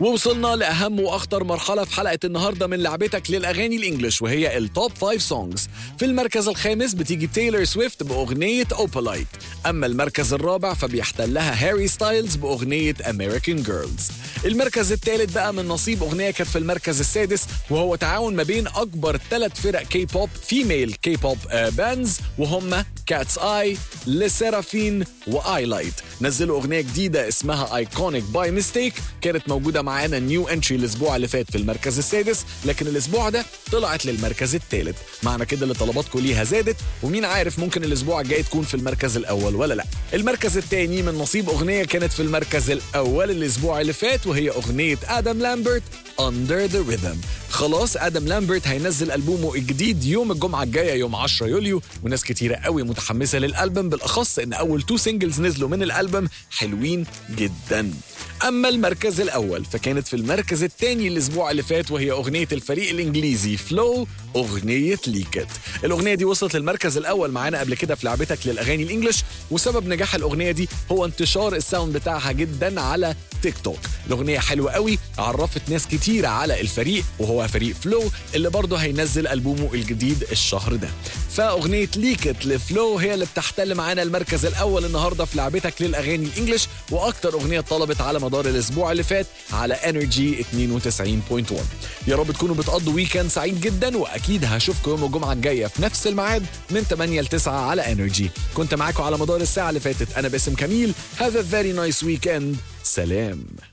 ووصلنا لأهم وأخطر مرحلة في حلقة النهاردة من لعبتك للأغاني الإنجليش وهي التوب 5 سونجز في المركز الخامس بتيجي تايلور سويفت بأغنية أوبالايت أما المركز الرابع فبيحتلها هاري ستايلز بأغنية أمريكان جيرلز المركز الثالث بقى من نصيب أغنية كانت في المركز السادس وهو تعاون ما بين أكبر ثلاث فرق كي بوب فيميل كي بوب باندز وهم كاتس اي لسيرافين واي لايت نزلوا اغنيه جديده اسمها ايكونيك باي ميستيك كانت موجوده معانا نيو انتري الاسبوع اللي فات في المركز السادس لكن الاسبوع ده طلعت للمركز الثالث معنى كده اللي طلباتكم ليها زادت ومين عارف ممكن الاسبوع الجاي تكون في المركز الاول ولا لا المركز الثاني من نصيب اغنيه كانت في المركز الاول الاسبوع اللي فات وهي اغنيه ادم لامبرت Under the Rhythm خلاص ادم لامبرت هينزل البومه الجديد يوم الجمعه الجايه يوم 10 يوليو وناس كتيره قوي متحمسه للالبوم بالاخص ان اول تو سingles نزلوا من الالبوم حلوين جدا اما المركز الاول فكانت في المركز الثاني الاسبوع اللي فات وهي اغنيه الفريق الانجليزي فلو اغنيه ليكت الاغنيه دي وصلت للمركز الاول معانا قبل كده في لعبتك للاغاني الانجليش وسبب نجاح الاغنيه دي هو انتشار الساوند بتاعها جدا على تيك توك الاغنيه حلوه قوي عرفت ناس كتيره على الفريق وهو فريق فلو اللي برضه هينزل البومه الجديد الشهر ده فاغنيه ليكت لفلو هي اللي بتحتل معانا المركز الاول النهارده في لعبتك للاغاني الانجليش واكتر اغنيه طلبت على مدار الاسبوع اللي فات على انرجي 92.1 يا رب تكونوا بتقضوا ويكند سعيد جدا واكيد هشوفكم يوم الجمعه الجايه في نفس الميعاد من 8 ل 9 على انرجي كنت معاكم على مدار الساعه اللي فاتت انا باسم كميل هذا فيري نايس ويكند سلام